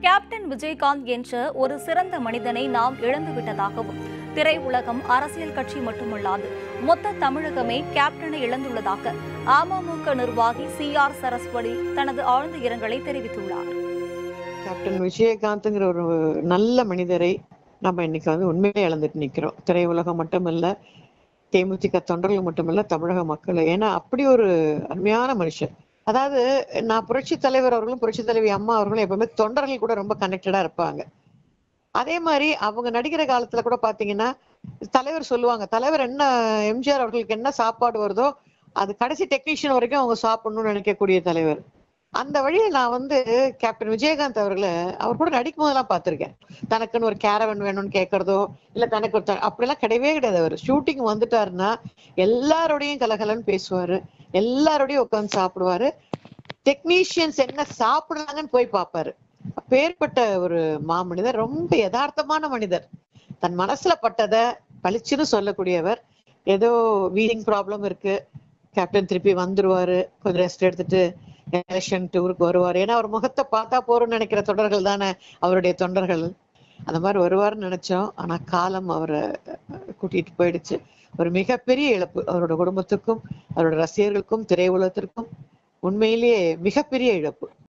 captain Vijayakanth என்ற ஒரு சிறந்த மனிதனை நாம் இழந்துவிட்டதாகவும் திரையுலகம் அரசியல் கட்சி மட்டுமல்லாது மொத்த தமிழகமே கேப்டனை இழந்துள்ளதாக அமமுக நிர்வாகி சி ஆர் சரஸ்வதி தனது ஆழ்ந்த இரங்கலை தெரிவித்துள்ளார் கேப்டன் விஜயகாந்த்ங்கிற ஒரு நல்ல மனிதரை நம்ம இன்னைக்கு வந்து உண்மையிலே இழந்துட்டு நிக்கிறோம் திரையுலகம் மட்டுமல்ல தேமுதிக தொண்டர்கள் மட்டுமல்ல தமிழக மக்கள் ஏன்னா அப்படி ஒரு அருமையான மனுஷன் அதாவது நான் புரட்சி தலைவர் அவர்களும் புரட்சி தலைவி அம்மா அவர்களும் எப்பவுமே தொண்டர்கள் கூட ரொம்ப கனெக்டடா இருப்பாங்க அதே மாதிரி அவங்க நடிக்கிற காலத்துல கூட பாத்தீங்கன்னா தலைவர் சொல்லுவாங்க தலைவர் என்ன எம்ஜிஆர் அவர்களுக்கு என்ன சாப்பாடு வருதோ அது கடைசி டெக்னீஷியன் வரைக்கும் அவங்க சாப்பிடணும்னு நினைக்கக்கூடிய தலைவர் அந்த வழியில நான் வந்து கேப்டன் விஜயகாந்த் அவர்களை அவர் கூட நடிக்கும் போதெல்லாம் பார்த்திருக்கேன் தனக்குன்னு ஒரு கேரவன் வேணும்னு கேட்கறதோ இல்ல தனக்கு ஒரு த- அப்படிலாம் கிடையவே கிடையாது அவர் ஷூட்டிங் வந்துட்டாருன்னா எல்லாரோடையும் கலகலன்னு பேசுவாரு எல்லாரோடையும் உட்கார்ந்து சாப்பிடுவாரு டெக்னீஷியன்ஸ் என்ன சாப்பிடுறாங்கன்னு போய் பார்ப்பாரு அப்பேற்பட்ட ஒரு மாமனிதர் ரொம்ப யதார்த்தமான மனிதர் தன் மனசுல பட்டதை பளிச்சுன்னு சொல்லக்கூடியவர் ஏதோ வீலிங் ப்ராப்ளம் இருக்கு கேப்டன் திருப்பி வந்துருவாரு கொஞ்சம் ரெஸ்ட் எடுத்துட்டு எலெக்ஷன் டூருக்கு வருவார் ஏன்னா அவர் முகத்தை பார்த்தா போறோம்னு நினைக்கிற தொண்டர்கள் தானே அவருடைய தொண்டர்கள் அந்த மாதிரி வருவார்னு நினைச்சோம் ஆனா காலம் அவரை அஹ், கூட்டிட்டு போயிடுச்சு ஒரு மிகப்பெரிய இழப்பு அவரோட குடும்பத்துக்கும் அவரோட ரசிகர்களுக்கும் திரையுலகத்திற்கும் உண்மையிலேயே மிகப்பெரிய இழப்பு